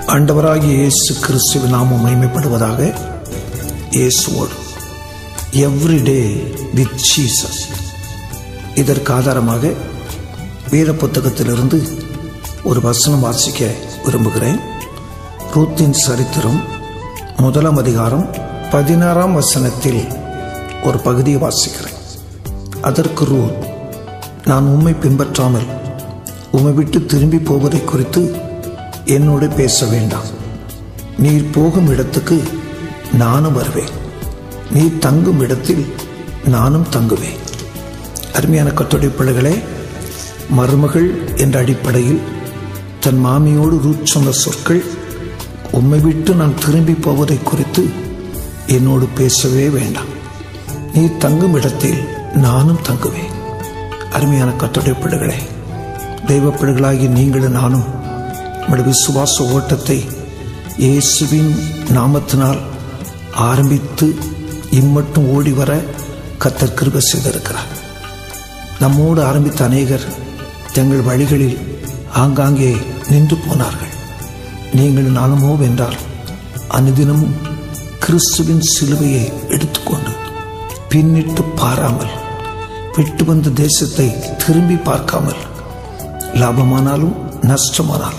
ஆண்டவராகிய இயேசு கிறிஸ்துவின் நாமம் மகிமைப்படுவதாக இயேசுவோடு எவ்ரிடே வித் ஜீசஸ் இதற்கு ஆதாரமாக வேத புத்தகத்திலிருந்து ஒரு வசனம் வாசிக்க விரும்புகிறேன் ரூத்தின் சரித்திரம் முதலாம் அதிகாரம் பதினாறாம் வசனத்தில் ஒரு பகுதியை வாசிக்கிறேன் அதற்கு ரூத் நான் உம்மை பின்பற்றாமல் உம்மை விட்டு திரும்பி போவதை குறித்து என்னோடு பேச வேண்டாம் நீர் போகும் இடத்துக்கு நானும் வருவேன் நீ தங்கும் இடத்தில் நானும் தங்குவேன் அருமையான கத்தோடைய பிள்ளைகளே மருமகள் என்ற அடிப்படையில் தன் மாமியோடு ரூத் சொன்ன சொற்கள் உம்மை விட்டு நான் திரும்பி போவதை குறித்து என்னோடு பேசவே வேண்டாம் நீ தங்கும் இடத்தில் நானும் தங்குவேன் அருமையான கத்தோடைய பிள்ளைகளே தெய்வ பிள்ளைகளாகிய நீங்களும் நானும் நம்முடைய விசுவாச ஓட்டத்தை இயேசுவின் நாமத்தினால் ஆரம்பித்து இம்மட்டும் ஓடி வர கத்தர் கிருப செய்திருக்கிறார் நம்மோடு ஆரம்பித்த அநேகர் தங்கள் வழிகளில் ஆங்காங்கே நின்று போனார்கள் நீங்கள் நானுமோ வென்றால் அனுதினமும் கிறிஸ்துவின் சிலுவையை எடுத்துக்கொண்டு பின்னிட்டு பாராமல் விட்டு வந்த தேசத்தை திரும்பி பார்க்காமல் லாபமானாலும் நஷ்டமானாலும்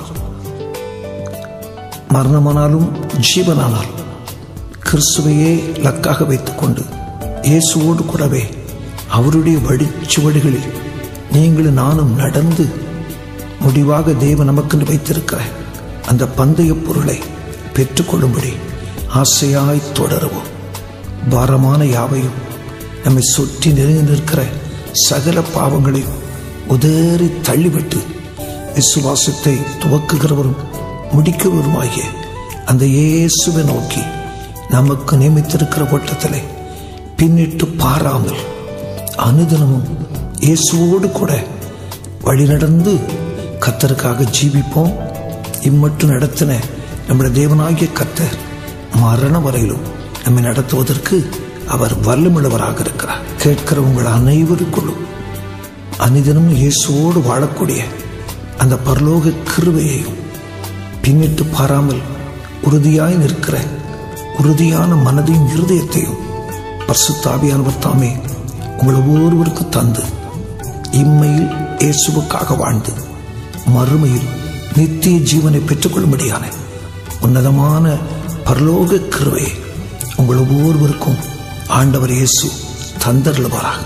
மரணமானாலும் ஜீவனானாலும் கிறிஸ்துவையே லக்காக வைத்துக்கொண்டு இயேசுவோடு கூடவே அவருடைய வடிச்சுவடிகளில் நீங்களும் நானும் நடந்து முடிவாக தேவ நமக்கு வைத்திருக்கிற அந்த பந்தய பொருளை பெற்றுக்கொள்ளும்படி ஆசையாய் தொடருவோம் பாரமான யாவையும் நம்மை சுற்றி நெருங்கி நிற்கிற சகல பாவங்களையும் உதறி தள்ளிவிட்டு விசுவாசத்தை துவக்குகிறவரும் முடிக்கிறவருமாகிய அந்த இயேசுவை நோக்கி நமக்கு நியமித்திருக்கிற ஓட்டத்திலே பின்னிட்டு பாராமல் அனுதினமும் இயேசுவோடு கூட வழிநடந்து கத்தருக்காக ஜீவிப்போம் இம்மட்டும் நடத்தின நம்முடைய தேவனாகிய கத்தர் மரண வரையிலும் நம்மை நடத்துவதற்கு அவர் வல்லமுள்ளவராக இருக்கிறார் கேட்கிற உங்கள் அனைவருக்குள்ளும் அனிதனும் இயேசுவோடு வாழக்கூடிய அந்த பரலோக கிருவையையும் பின்னிட்டு பாராமல் உறுதியாய் நிற்கிற உறுதியான மனதையும் இருதயத்தையும் பர்சுத்தாவியானவர் தாமே உங்கள் ஒவ்வொருவருக்கு தந்து இம்மையில் இயேசுவுக்காக வாழ்ந்து மறுமையில் நித்திய ஜீவனை பெற்றுக்கொள்ளும்படியான உன்னதமான பரலோக கிருவையை உங்கள் ஒவ்வொருவருக்கும் ஆண்டவர் இயேசு தந்தருளுவாராக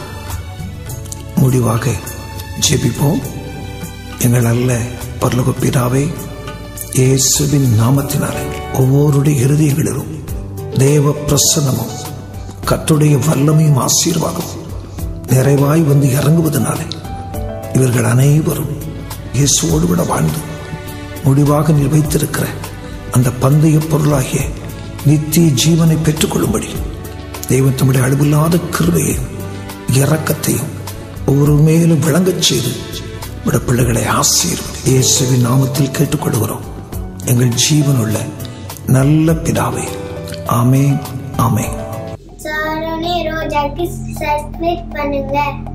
முடிவாக ஜெபிப்போம் எங்கள் அல்ல பரலோக பிதாவே இயேசுவின் நாமத்தினாலே ஒவ்வொருடைய இருதயங்களிலும் தேவ பிரசன்னமும் கத்துடைய வல்லமையும் ஆசீர்வாதமும் நிறைவாய் வந்து இறங்குவதனாலே இவர்கள் அனைவரும் இயேசுவோடு விட வாழ்ந்து முடிவாக நீர் வைத்திருக்கிற அந்த பந்தய பொருளாகிய நித்திய ஜீவனை பெற்றுக்கொள்ளும்படி தெய்வம் தம்முடைய அளவில்லாத கிருவையையும் இரக்கத்தையும் ஒவ்வொரு மேலும் விளங்கச் செய்து விட பிள்ளைகளை ஆசீர்வதி இயேசுவின் நாமத்தில் கேட்டுக்கொள்கிறோம் எங்கள் ஜீவனுள்ள நல்ல பிதாவே ஆமே ஆமே சாரோனே ரோஜாக்கு சப்ஸ்கிரைப் பண்ணுங்க